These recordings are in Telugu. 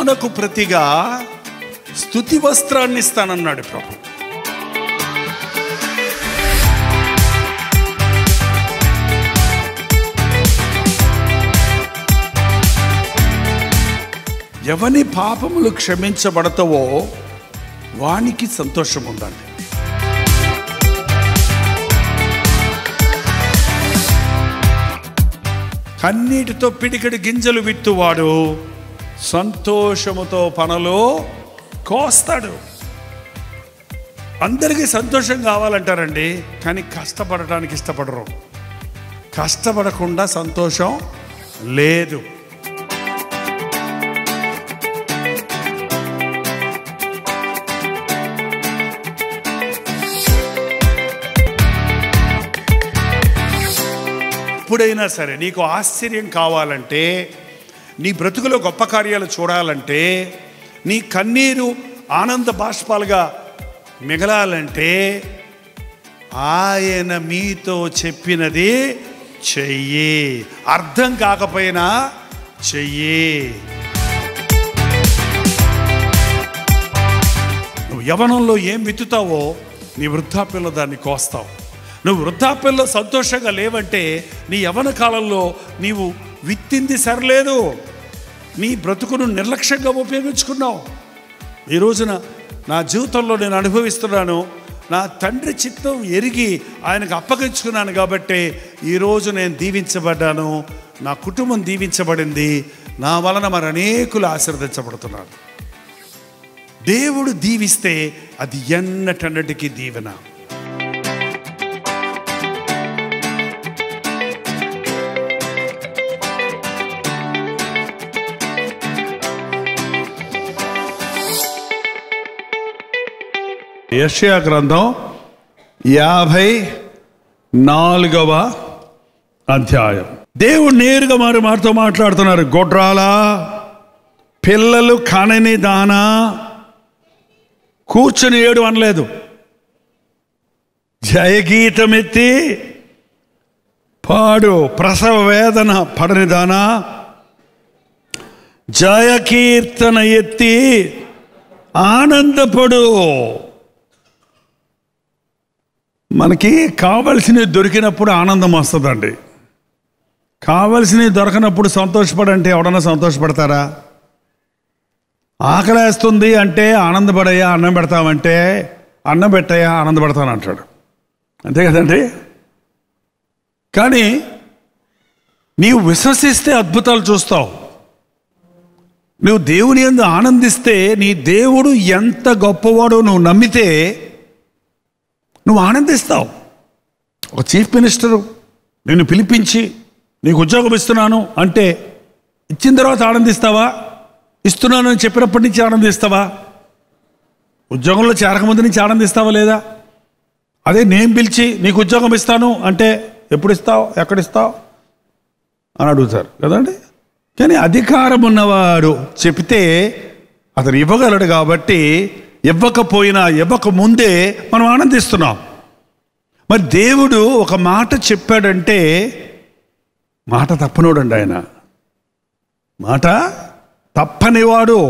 దుఃఖమునకు ప్రతిగా స్థుతి వస్త్రాన్ని ఇస్తానన్నాడు ప్రభు ఎవని పాపములు క్షమించబడతావో వానికి సంతోషం ఉందండి కన్నీటితో పిడికడి గింజలు విత్తువాడు సంతోషముతో పనులు కోస్తాడు అందరికీ సంతోషం కావాలంటారండి కానీ కష్టపడటానికి ఇష్టపడరు కష్టపడకుండా సంతోషం లేదు ఎప్పుడైనా సరే నీకు ఆశ్చర్యం కావాలంటే నీ బ్రతుకులో గొప్ప కార్యాలు చూడాలంటే నీ కన్నీరు ఆనంద బాష్పాలుగా మిగలాలంటే ఆయన మీతో చెప్పినది చెయ్యి అర్థం కాకపోయినా చెయ్యి నువ్వు యవనంలో ఏం విత్తుతావో నీ వృద్ధాప్యంలో దాన్ని కోస్తావు నువ్వు వృద్ధాప్యంలో సంతోషంగా లేవంటే నీ యవన కాలంలో నీవు విత్తింది సరలేదు నీ బ్రతుకును నిర్లక్ష్యంగా ఉపయోగించుకున్నావు ఈ రోజున నా జీవితంలో నేను అనుభవిస్తున్నాను నా తండ్రి చిత్తం ఎరిగి ఆయనకు అప్పగించుకున్నాను కాబట్టి ఈరోజు నేను దీవించబడ్డాను నా కుటుంబం దీవించబడింది నా వలన మరి అనేకులు ఆశీర్వదించబడుతున్నారు దేవుడు దీవిస్తే అది ఎన్నటన్నటికీ దీవెన యెషయా గ్రంథం యాభై నాలుగవ అధ్యాయం దేవుడు నేరుగా మరి మాతో మాట్లాడుతున్నారు గొడ్రాలా పిల్లలు కనని దానా కూర్చుని ఏడు అనలేదు జయగీతం ఎత్తి పాడు ప్రసవ వేదన పడని దానా జయకీర్తన ఎత్తి ఆనందపడు మనకి కావలసినవి దొరికినప్పుడు ఆనందం వస్తుందండి కావలసినవి దొరకనప్పుడు సంతోషపడంటే ఎవడన్నా సంతోషపడతారా ఆకలేస్తుంది అంటే ఆనందపడయ్యా అన్నం పెడతామంటే అన్నం పెట్టయ్యా ఆనందపడతాను అంటాడు అంతే కదండి కానీ నీవు విశ్వసిస్తే అద్భుతాలు చూస్తావు నువ్వు దేవుని ఎందు ఆనందిస్తే నీ దేవుడు ఎంత గొప్పవాడో నువ్వు నమ్మితే నువ్వు ఆనందిస్తావు ఒక చీఫ్ మినిస్టరు నిన్ను పిలిపించి నీకు ఉద్యోగం ఇస్తున్నాను అంటే ఇచ్చిన తర్వాత ఆనందిస్తావా ఇస్తున్నాను అని చెప్పినప్పటి నుంచి ఆనందిస్తావా ఉద్యోగంలో చేరకముందు నుంచి ఆనందిస్తావా లేదా అదే నేను పిలిచి నీకు ఉద్యోగం ఇస్తాను అంటే ఎప్పుడు ఇస్తావు ఎక్కడ ఇస్తావు అని అడుగుతారు కదండి కానీ అధికారం ఉన్నవాడు చెప్తే అతను ఇవ్వగలడు కాబట్టి ఇవ్వకపోయినా ఇవ్వక ముందే మనం ఆనందిస్తున్నాం మరి దేవుడు ఒక మాట చెప్పాడంటే మాట తప్పనోడండి ఆయన మాట తప్పనివాడు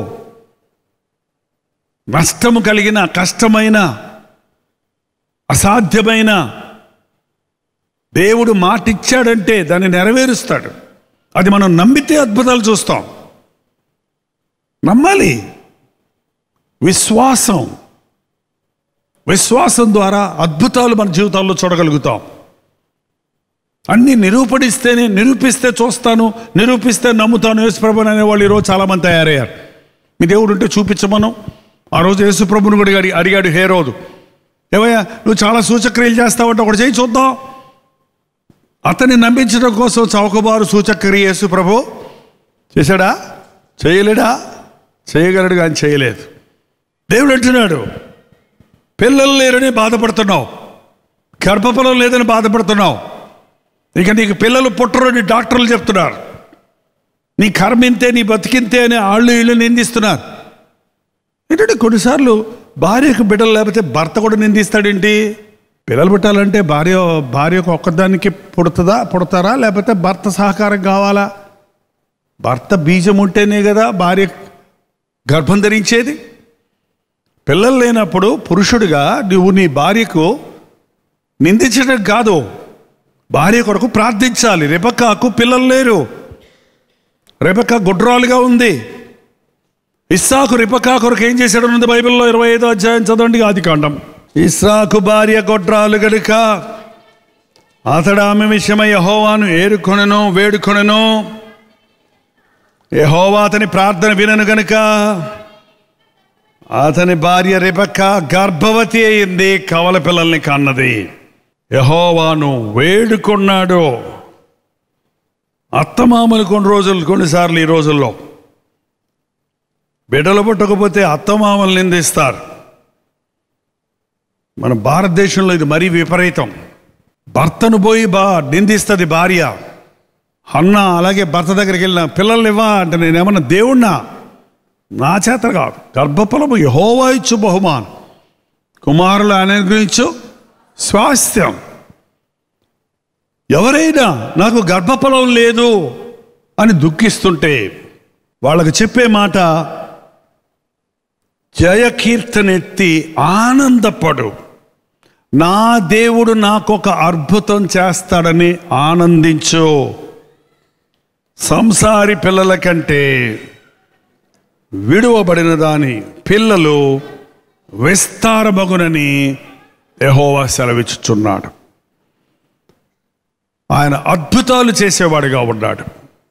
నష్టము కలిగిన కష్టమైన అసాధ్యమైన దేవుడు మాట ఇచ్చాడంటే దాన్ని నెరవేరుస్తాడు అది మనం నమ్మితే అద్భుతాలు చూస్తాం నమ్మాలి విశ్వాసం విశ్వాసం ద్వారా అద్భుతాలు మన జీవితాల్లో చూడగలుగుతాం అన్ని నిరూపణిస్తేనే నిరూపిస్తే చూస్తాను నిరూపిస్తే నమ్ముతాను యేసుప్రభుని అనేవాళ్ళు ఈరోజు చాలామంది తయారయ్యారు మీ దేవుడు ఉంటే చూపించమను ఆ రోజు యేసుప్రభుని కూడా అడిగి అడిగాడు హే రోజు ఏవయ్యా నువ్వు చాలా సూచక్రియలు చేస్తావంటే ఒకటి చేయి చూద్దాం అతన్ని నమ్మించడం కోసం చౌకబారు సూచక్రియ యేసు ప్రభు చేశాడా చేయలేడా చేయగలడు కానీ చేయలేదు దేవుడు అంటున్నాడు పిల్లలు లేరని బాధపడుతున్నావు గర్భఫలం లేదని బాధపడుతున్నావు ఇక నీకు పిల్లలు పుట్టరని డాక్టర్లు చెప్తున్నారు నీ కర్మింతే నీ బతికింతే అని ఆళ్ళు ఇళ్ళు నిందిస్తున్నారు ఏంటంటే కొన్నిసార్లు భార్యకు బిడ్డలు లేకపోతే భర్త కూడా నిందిస్తాడేంటి పిల్లలు పుట్టాలంటే భార్య భార్యకు ఒక్కదానికి పుడుతుందా పుడతారా లేకపోతే భర్త సహకారం కావాలా భర్త బీజం ఉంటేనే కదా భార్య గర్భం ధరించేది పిల్లలు లేనప్పుడు పురుషుడిగా నువ్వు నీ భార్యకు నిందించడం కాదు భార్య కొరకు ప్రార్థించాలి రెబకాకు పిల్లలు లేరు రెబక గుడ్రాలుగా ఉంది ఇస్సాకు రిపకా కొరకు ఏం చేశాడు ఉంది బైబిల్లో ఇరవై ఐదో అధ్యాయం చదవండి ఆది కాండం ఇస్సాకు భార్య గొడ్రాలు గనుక అతడు ఆమె విషయమై యహోవాను ఏరుకొనను వేడుకొనను యహోవా అతని ప్రార్థన వినను గనుక అతని భార్య రిపక్క గర్భవతి అయింది కవల పిల్లల్ని కన్నది యహోవాను వేడుకున్నాడు అత్తమామలు కొన్ని రోజులు కొన్నిసార్లు ఈ రోజుల్లో బిడ్డలు పుట్టకపోతే అత్తమామలు నిందిస్తారు మన భారతదేశంలో ఇది మరీ విపరీతం భర్తను పోయి బా నిందిస్తుంది భార్య అన్న అలాగే భర్త దగ్గరికి వెళ్ళిన పిల్లల్ని ఇవ్వా అంటే నేనేమన్నా దేవుణ్ణా నా చేత కాదు గర్భఫలము యహోవా ఇచ్చు బహుమాన్ కుమారులు అనుగ్రహించు స్వాస్థ్యం ఎవరైనా నాకు గర్భఫలం లేదు అని దుఃఖిస్తుంటే వాళ్ళకి చెప్పే మాట జయకీర్తనెత్తి ఆనందపడు నా దేవుడు నాకొక అద్భుతం చేస్తాడని ఆనందించు సంసారి పిల్లల కంటే విడువబడిన దాని పిల్లలు విస్తారమగునని యెహోవా సెలవిచ్చుచున్నాడు ఆయన అద్భుతాలు చేసేవాడిగా ఉన్నాడు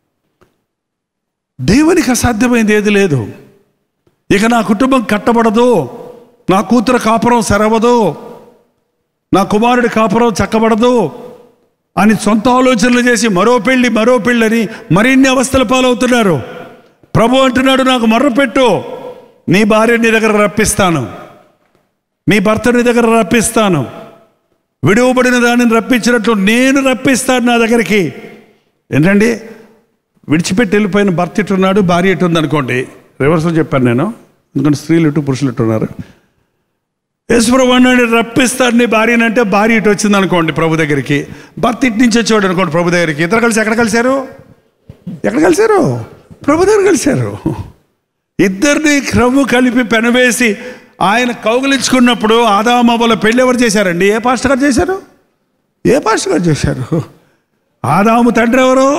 దేవునికి అసాధ్యమైంది ఏది లేదు ఇక నా కుటుంబం కట్టబడదు నా కూతురు కాపురం సెరవదు నా కుమారుడి కాపురం చక్కబడదు అని సొంత ఆలోచనలు చేసి మరో పెళ్ళి మరో పెళ్ళని మరిన్ని అవస్థల పాలవుతున్నారు ప్రభు అంటున్నాడు నాకు మొర్రపెట్టు నీ భార్య నీ దగ్గర రప్పిస్తాను నీ భర్త నీ దగ్గర రప్పిస్తాను విడువబడిన దానిని రప్పించినట్లు నేను రప్పిస్తాను నా దగ్గరికి ఏంటండి విడిచిపెట్టి వెళ్ళిపోయిన భర్త ఇట్టున్నాడు భార్య ఇటు ఉంది అనుకోండి రివర్స్లో చెప్పాను నేను ఎందుకంటే స్త్రీలు ఇటు పురుషులు ఇటు ఉన్నారు యేసుప్రభు అన్నాడు రప్పిస్తాడు నీ భార్యని అంటే భార్య ఇటు వచ్చింది అనుకోండి ప్రభు దగ్గరికి భర్త ఇటు నుంచి వచ్చేవాడు అనుకోండి ప్రభు దగ్గరికి ఇద్దరు కలిసి ఎక్కడ కలిశారు ఎక్కడ కలిశారు ప్రభు దగ్గర కలిశారు ఇద్దరిని క్రము కలిపి పెనవేసి ఆయన కౌగిలించుకున్నప్పుడు ఆదామవ్వల పెళ్ళి ఎవరు చేశారండి ఏ పాస్టర్ గారు చేశారు ఏ పాస్టర్ గారు చేశారు ఆదాము తండ్రి ఎవరు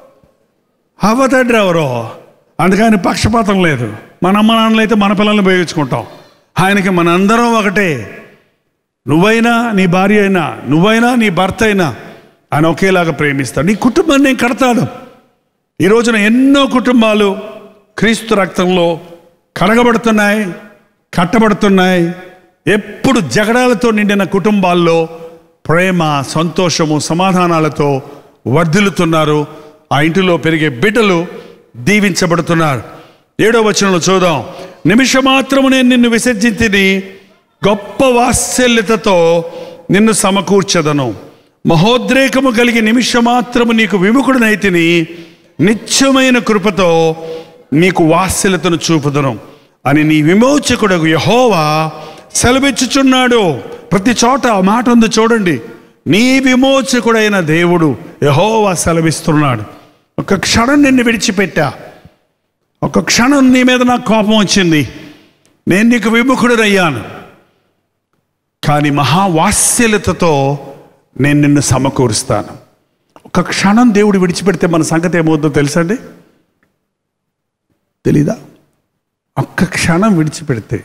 హవ్వ తండ్రి ఎవరో అందుకని పక్షపాతం లేదు మన అమ్మ నాన్నలు అయితే మన పిల్లల్ని ఉపయోగించుకుంటాం ఆయనకి మనందరం ఒకటే నువ్వైనా నీ భార్య అయినా నువ్వైనా నీ భర్త అయినా ఆయన ఒకేలాగా ప్రేమిస్తాడు నీ కుటుంబాన్ని నేను కడతాను ఈ రోజున ఎన్నో కుటుంబాలు క్రీస్తు రక్తంలో కడగబడుతున్నాయి కట్టబడుతున్నాయి ఎప్పుడు జగడాలతో నిండిన కుటుంబాల్లో ప్రేమ సంతోషము సమాధానాలతో వర్ధిల్లుతున్నారు ఆ ఇంటిలో పెరిగే బిడ్డలు దీవించబడుతున్నారు ఏడో వచనంలో చూద్దాం నిమిషమాత్రము నేను నిన్ను విసర్జించిని గొప్ప వాత్సల్యతతో నిన్ను సమకూర్చదను మహోద్రేకము కలిగి నిమిషమాత్రము నీకు విముఖుడనైతిని నిత్యమైన కృపతో నీకు వాత్సల్యతను చూపుదను అని నీ విమోచకుడు యహోవా సెలవిచ్చుచున్నాడు ప్రతి చోట ఆ మాట ఉంది చూడండి నీ విమోచకుడైన దేవుడు యహోవా సెలవిస్తున్నాడు ఒక క్షణం నిన్ను విడిచిపెట్టా ఒక క్షణం నీ మీద నాకు కోపం వచ్చింది నేను నీకు విముఖుడనయ్యాను కానీ మహావాస్యలతతో నేను నిన్ను సమకూరుస్తాను ఒక క్షణం దేవుడు విడిచిపెడితే మన సంగతి ఏమవుతుందో తెలుసండి తెలీదా ఒక్క క్షణం విడిచిపెడితే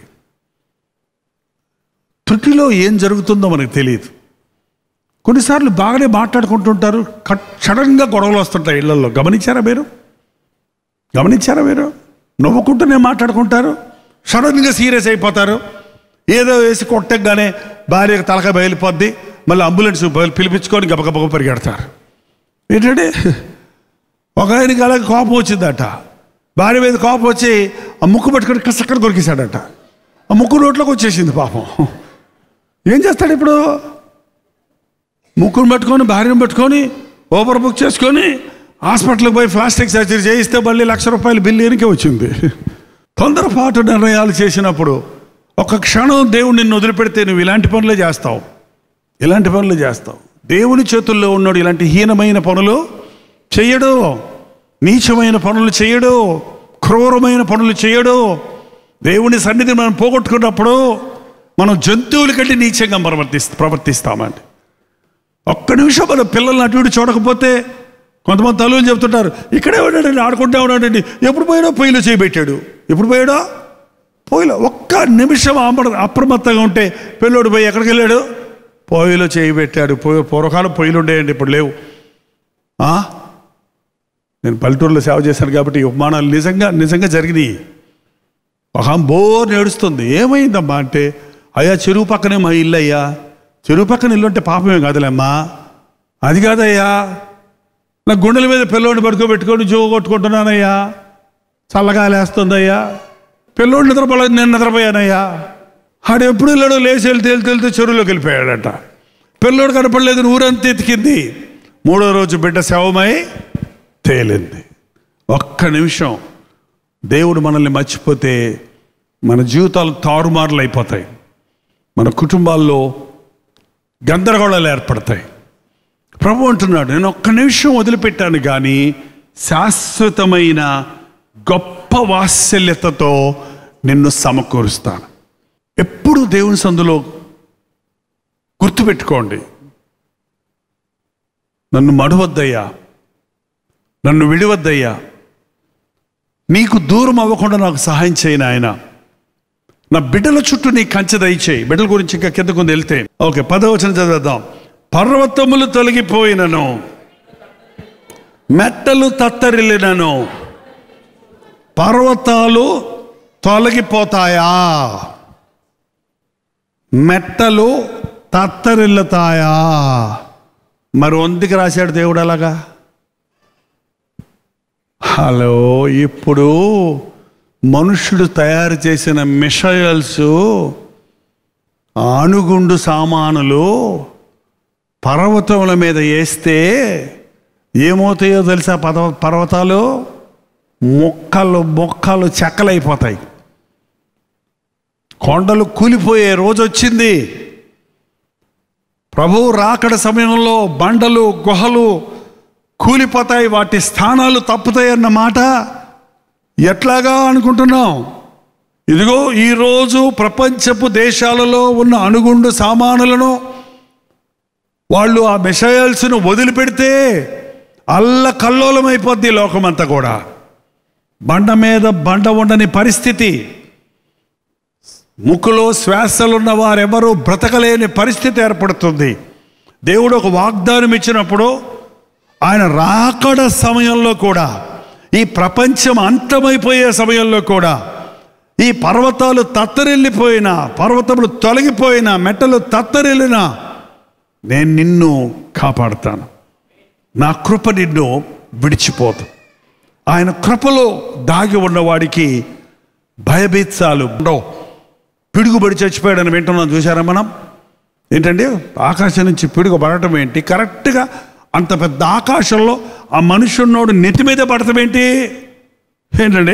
తుటిలో ఏం జరుగుతుందో మనకు తెలియదు కొన్నిసార్లు బాగానే మాట్లాడుకుంటుంటారు కట్ సడన్గా గొడవలు వస్తుంటాయి ఇళ్లలో గమనించారా మీరు గమనించారా మీరు నవ్వుకుంటూనే మాట్లాడుకుంటారు సడన్గా సీరియస్ అయిపోతారు ఏదో వేసి కొట్టగానే భార్యకు తలక బయలుపోద్ది మళ్ళీ అంబులెన్స్ బయలు పిలిపించుకొని గబగబగ పరిగెడతారు ఏంటంటే ఒక ఆయనకి అలాగే కోపం వచ్చిందట భార్య మీద కోపం వచ్చి ఆ ముక్కు పట్టుకొని కసక్కడ కొరికేశాడట ఆ ముక్కు నోట్లోకి వచ్చేసింది పాపం ఏం చేస్తాడు ఇప్పుడు ముక్కును పట్టుకొని భార్యను పట్టుకొని ఓవర్ బుక్ చేసుకొని హాస్పిటల్కి పోయి ప్లాస్టిక్ సర్జరీ చేయిస్తే మళ్ళీ లక్ష రూపాయల బిల్లు ఎనికే వచ్చింది తొందరపాటు నిర్ణయాలు చేసినప్పుడు ఒక క్షణం దేవుడు నిన్ను వదిలిపెడితే నువ్వు ఇలాంటి పనులే చేస్తావు ఇలాంటి పనులు చేస్తావు దేవుని చేతుల్లో ఉన్నాడు ఇలాంటి హీనమైన పనులు చెయ్యడు నీచమైన పనులు చేయడు క్రూరమైన పనులు చేయడు దేవుని సన్నిధిని మనం పోగొట్టుకున్నప్పుడు మనం జంతువుల కంటే నీచంగా ప్రవర్తిస్త ప్రవర్తిస్తామండి ఒక్క నిమిషం మన పిల్లల్ని అటు ఇటు చూడకపోతే కొంతమంది తల్లులు చెప్తుంటారు ఇక్కడే ఉన్నాడండి ఆడుకుంటా ఉన్నాడండి ఎప్పుడు పోయాడో పొయ్యిలో చేయబెట్టాడు ఎప్పుడు పోయాడో పొయ్యిలో ఒక్క నిమిషం అమర అప్రమత్తంగా ఉంటే పిల్లోడు పోయి ఎక్కడికి వెళ్ళాడు పొయ్యిలో చేయబెట్టాడు పొయ్యి పూర్వకాలం పొయ్యిలు ఉండేయండి ఇప్పుడు లేవు ఆ? నేను పల్లెటూరులో సేవ చేశాను కాబట్టి ఈ ఉపమానాలు నిజంగా నిజంగా జరిగినాయి ఒక ఆమె బోర్ నేడుస్తుంది ఏమైందమ్మా అంటే అయ్యా చెరువు పక్కనే మా ఇల్లు అయ్యా చెరువు పక్కన ఇల్లు అంటే పాపమే కాదులేమ్మా అది కాదయ్యా నా గుండెల మీద పిల్లోడిని పడుకోబెట్టుకొని జో కొట్టుకుంటున్నానయ్యా చల్లగా లేస్తుందయ్యా పిల్లోడు నిద్రపోలేదు నేను నిద్రపోయానయ్యా ఆడు ఎప్పుడు వెళ్ళాడో లేచి వెళ్తే వెళ్తే వెళ్తే చెరువులోకి వెళ్ళిపోయాడట పిల్లోడు కనపడలేదు ఊరంతా ఎతికింది మూడో రోజు బిడ్డ శవమై తేలింది ఒక్క నిమిషం దేవుడు మనల్ని మర్చిపోతే మన జీవితాలు తారుమారులు అయిపోతాయి మన కుటుంబాల్లో గందరగోళాలు ఏర్పడతాయి ప్రభు అంటున్నాడు నేను ఒక్క నిమిషం వదిలిపెట్టాను కానీ శాశ్వతమైన గొప్ప వాత్సల్యతతో నిన్ను సమకూరుస్తాను ఎప్పుడు దేవుని సందులో గుర్తుపెట్టుకోండి నన్ను మడువద్దయ్యా నన్ను విడివద్దయ్యా నీకు దూరం అవ్వకుండా నాకు సహాయం చేయను ఆయన నా బిడ్డల చుట్టూ నీ కంచె దయచేయి బిడ్డల గురించి ఇంకా కిందకు వెళ్తే ఓకే పదవచనం చదివేద్దాం పర్వతములు తొలగిపోయినను మెట్టలు తత్తరిల్లినను పర్వతాలు తొలగిపోతాయా మెట్టలు తత్తరిల్లుతాయా మరి వందికి రాశాడు దేవుడు అలాగా హలో ఇప్పుడు మనుషుడు తయారు చేసిన మిషయల్స్ ఆనుగుండు సామానులు పర్వతముల మీద వేస్తే ఏమవుతాయో తెలుసా పర్వ పర్వతాలు మొక్కలు మొక్కలు చెక్కలైపోతాయి కొండలు కూలిపోయే రోజు వచ్చింది ప్రభు రాకడ సమయంలో బండలు గుహలు కూలిపోతాయి వాటి స్థానాలు తప్పుతాయి అన్న మాట ఎట్లాగా అనుకుంటున్నాం ఇదిగో ఈరోజు ప్రపంచపు దేశాలలో ఉన్న అణుగుండు సామానులను వాళ్ళు ఆ మిషయల్స్ను వదిలిపెడితే అల్ల కల్లోలమైపోద్ది లోకమంతా కూడా బండ మీద బండ ఉండని పరిస్థితి ముక్కులో శ్వాసలున్న వారెవరూ బ్రతకలేని పరిస్థితి ఏర్పడుతుంది దేవుడు ఒక వాగ్దానం ఇచ్చినప్పుడు ఆయన రాకడ సమయంలో కూడా ఈ ప్రపంచం అంతమైపోయే సమయంలో కూడా ఈ పర్వతాలు తత్తరిల్లిపోయినా పర్వతములు తొలగిపోయినా మెట్టలు తత్తరిల్లినా నేను నిన్ను కాపాడుతాను నా కృప నిన్ను విడిచిపోదు ఆయన కృపలో దాగి ఉన్నవాడికి భయభీత్సాలు ఉండవు పిడుగుబడి చచ్చిపోయాడని వింటున్నాం చూసారా మనం ఏంటండి ఆకాశం నుంచి పిడుగు పడటం ఏంటి కరెక్ట్గా అంత పెద్ద ఆకాశంలో ఆ మనుషున్నోడు నెత్తి మీద పడటం ఏంటి ఏంటండి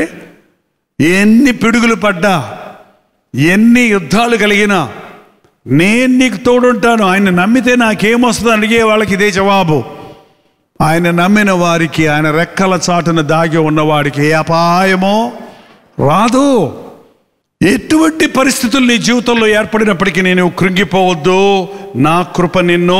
ఎన్ని పిడుగులు పడ్డా ఎన్ని యుద్ధాలు కలిగినా నేను నీకు తోడుంటాను ఆయన నమ్మితే నాకేమొస్తుంది అడిగే వాళ్ళకి ఇదే జవాబు ఆయన నమ్మిన వారికి ఆయన రెక్కల చాటున దాగి ఉన్నవాడికి ఏ అపాయమో రాదు ఎటువంటి పరిస్థితులు నీ జీవితంలో ఏర్పడినప్పటికీ నేను కృంగిపోవద్దు నా కృప నిన్ను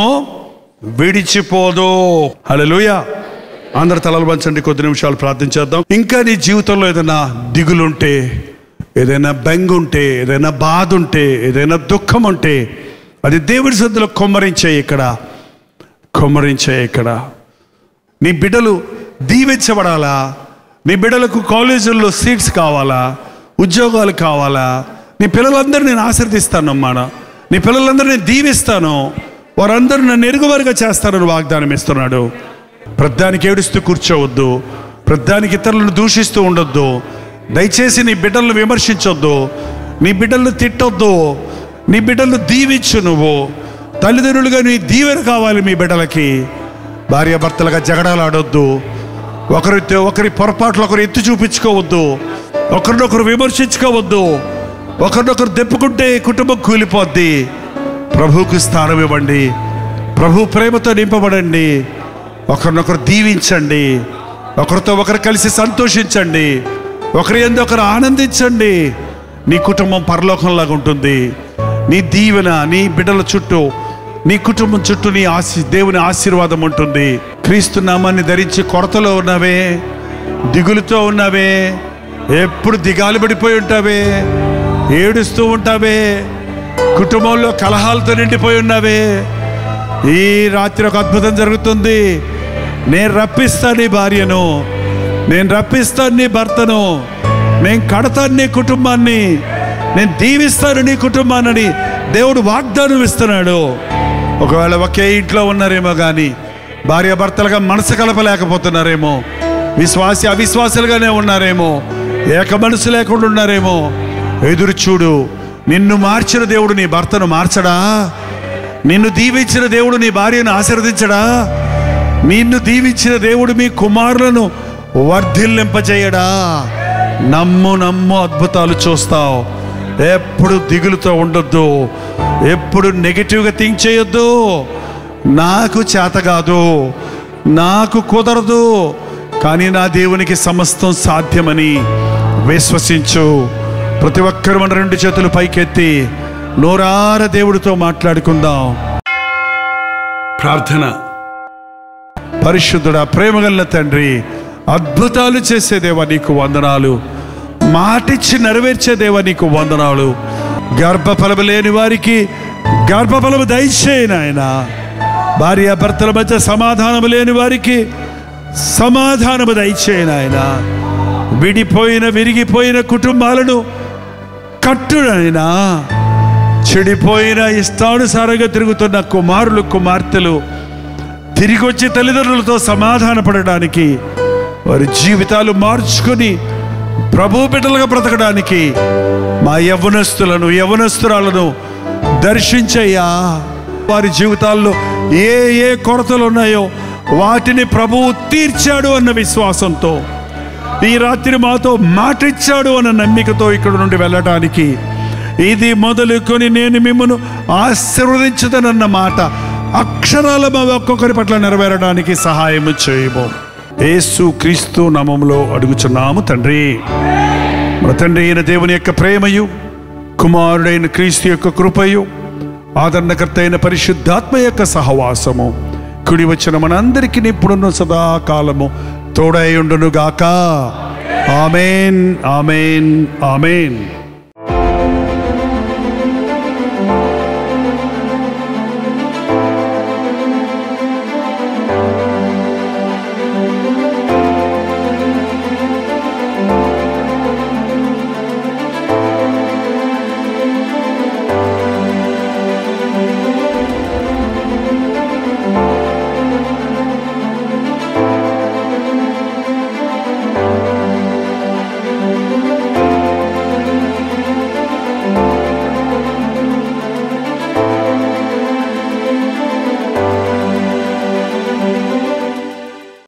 విడిచిపోదు హలోయ అందరి తలలు పంచండి కొద్ది నిమిషాలు ప్రార్థించేద్దాం ఇంకా నీ జీవితంలో ఏదైనా దిగులుంటే ఏదైనా బెంగుంటే ఏదైనా బాధ ఉంటే ఏదైనా దుఃఖం ఉంటే అది దేవుడి సద్దులో కొమ్మరించే ఇక్కడ కొమ్మరించే ఇక్కడ నీ బిడ్డలు దీవించబడాలా నీ బిడ్డలకు కాలేజీల్లో సీట్స్ కావాలా ఉద్యోగాలు కావాలా నీ పిల్లలందరూ నేను ఆశీర్దిస్తానమ్మా నీ పిల్లలందరూ నేను దీవిస్తాను వారందరూ నన్ను ఎరుగువారుగా చేస్తానని వాగ్దానం ఇస్తున్నాడు ప్రద్దానికి ఏడుస్తూ కూర్చోవద్దు ప్రద్దానికి ఇతరులను దూషిస్తూ ఉండొద్దు దయచేసి నీ బిడ్డలను విమర్శించొద్దు నీ బిడ్డలను తిట్టొద్దు నీ బిడ్డలను దీవించు నువ్వు తల్లిదండ్రులుగా నీ దీవెన కావాలి మీ బిడ్డలకి భార్యాభర్తలుగా జగడాలు ఆడొద్దు ఒకరితో ఒకరి పొరపాట్లు ఒకరు ఎత్తి చూపించుకోవద్దు ఒకరినొకరు విమర్శించుకోవద్దు ఒకరినొకరు దెప్పుకుంటే కుటుంబం కూలిపోద్ది ప్రభువుకు స్థానం ఇవ్వండి ప్రభు ప్రేమతో నింపబడండి ఒకరినొకరు దీవించండి ఒకరితో ఒకరు కలిసి సంతోషించండి ఒకరి ఎందు ఒకరు ఆనందించండి నీ కుటుంబం పరలోకంలాగా ఉంటుంది నీ దీవెన నీ బిడ్డల చుట్టూ నీ కుటుంబం చుట్టూ నీ ఆశీ దేవుని ఆశీర్వాదం ఉంటుంది క్రీస్తు నామాన్ని ధరించి కొరతలో ఉన్నవే దిగులుతో ఉన్నవే ఎప్పుడు దిగాలు పడిపోయి ఉంటావే ఏడుస్తూ ఉంటావే కుటుంబంలో కలహాలతో నిండిపోయి ఉన్నావే ఈ రాత్రి ఒక అద్భుతం జరుగుతుంది నేను రప్పిస్తాను నీ భార్యను నేను రప్పిస్తాను నీ భర్తను నేను కడతాను నీ కుటుంబాన్ని నేను దీవిస్తాను నీ కుటుంబాన్ని దేవుడు వాగ్దానం ఇస్తున్నాడు ఒకవేళ ఒకే ఇంట్లో ఉన్నారేమో కానీ భార్య భర్తలుగా మనసు కలపలేకపోతున్నారేమో విశ్వాసి అవిశ్వాసులుగానే ఉన్నారేమో ఏక మనసు లేకుండా ఉన్నారేమో ఎదురు చూడు నిన్ను మార్చిన దేవుడు నీ భర్తను మార్చడా నిన్ను దీవించిన దేవుడు నీ భార్యను ఆశీర్వదించడా నిన్ను దీవించిన దేవుడు మీ కుమారులను వర్ధిల్లింపజేయడా నమ్ము నమ్ము అద్భుతాలు చూస్తావు ఎప్పుడు దిగులుతో ఉండొద్దు ఎప్పుడు నెగిటివ్గా థింక్ చేయొద్దు నాకు చేత కాదు నాకు కుదరదు కానీ నా దేవునికి సమస్తం సాధ్యమని విశ్వసించు ప్రతి ఒక్కరు మన రెండు చేతులు పైకెత్తి నోరార దేవుడితో మాట్లాడుకుందాం ప్రార్థన పరిశుద్ధుడా ప్రేమగల్ల తండ్రి అద్భుతాలు చేసే దేవా నీకు వందనాలు మాటిచ్చి నెరవేర్చే దేవా నీకు వందనాలు గర్భఫలము లేని వారికి గర్భఫలము దయచేయి నాయన భార్య భర్తల మధ్య సమాధానము లేని వారికి సమాధానము దయచేయి నాయన విడిపోయిన విరిగిపోయిన కుటుంబాలను కట్టునైనా చెడిపోయిన ఇష్టానుసారంగా తిరుగుతున్న కుమారులు కుమార్తెలు తిరిగి వచ్చి తల్లిదండ్రులతో సమాధాన పడడానికి వారి జీవితాలు మార్చుకొని ప్రభు బిడ్డలుగా బ్రతకడానికి మా యవ్వనస్తులను యవ్వనస్తురాలను దర్శించయ్యా వారి జీవితాల్లో ఏ ఏ కొరతలు ఉన్నాయో వాటిని ప్రభువు తీర్చాడు అన్న విశ్వాసంతో ఈ రాత్రి మాతో మాటిచ్చాడు అన్న నమ్మికతో ఇక్కడ నుండి వెళ్ళటానికి ఇది మొదలుకొని నేను మిమ్మను ఆశీర్వదించదనన్న మాట అక్షరాల మా ఒక్కొక్కరి పట్ల నెరవేరడానికి సహాయము చేయము యేసు క్రీస్తు నామంలో అడుగుచున్నాము తండ్రి మన తండ్రి అయిన దేవుని యొక్క ప్రేమయు కుమారుడైన క్రీస్తు యొక్క కృపయు ఆదరణకర్త అయిన పరిశుద్ధాత్మ యొక్క సహవాసము కుడి వచ్చిన మనందరికీ ఇప్పుడున్న సదాకాలము తోడై ఉండును గాక ఆమెన్ ఆమెన్ ఆమెన్